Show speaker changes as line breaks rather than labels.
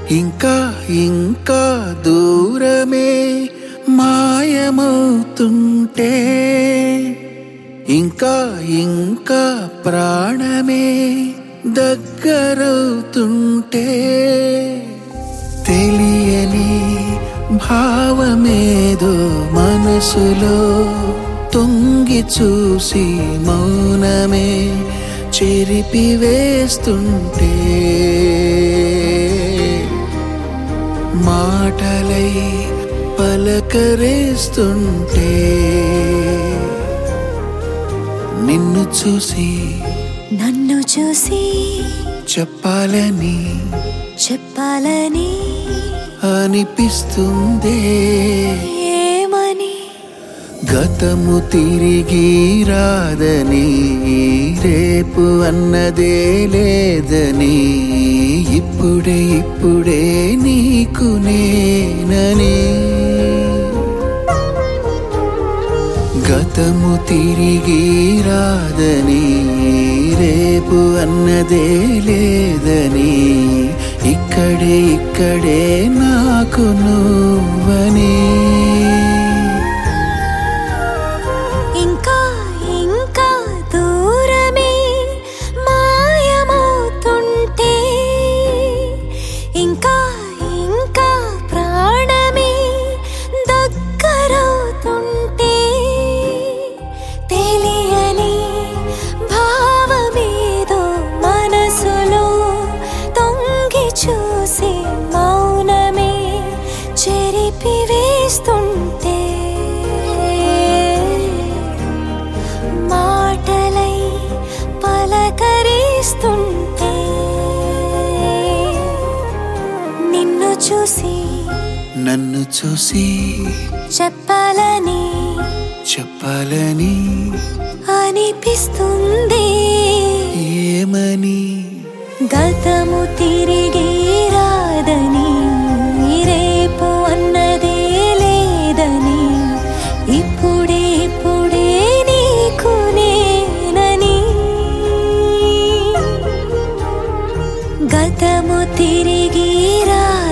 ఇంకా ఇంకా దూరమే మాయమవుతుంటే ఇంకా ఇంకా ప్రాణమే దగ్గరవుతుంటే తెలియని భావమేదో మనసులో తొంగి చూసి మౌనమే చెరిపి వేస్తుంటే మాటలై పలకరేస్తుంటే నిన్ను చూసి
నన్ను చూసి
చెప్పాలని
చెప్పాలని
అనిపిస్తుందే
ఏమని
గతము తిరిగి రాదని రేపు అన్నదే లేదని ఇప్పుడే ఇప్పుడే నీకు నేనని గతము తిరిగి రాదని రేపు అన్నదే లేదని ఇక్కడే ఇక్కడే నాకు నువ్వని
ఇంకా ఇంకా దూరమే మాయమవుతుంటే ఇంకా ఇంకా ప్రాణమే దగ్గరవుతుంటే తెలియని భావమేదో మనసులో తొంగి చూసి మౌనమే చెరిపి వేస్తుంటే మాటలై పలకరిస్తుంటే నిన్ను చూసి
నన్ను చూసి
చెప్పాలని
చెప్పాలని
అనిపిస్తుంది
ఏమని
గతము తిరిగి రాదని రేపు అన్నదే లేదని ఇప్పుడే ఇప్పుడే నీకు నేనని గతము తిరిగి రా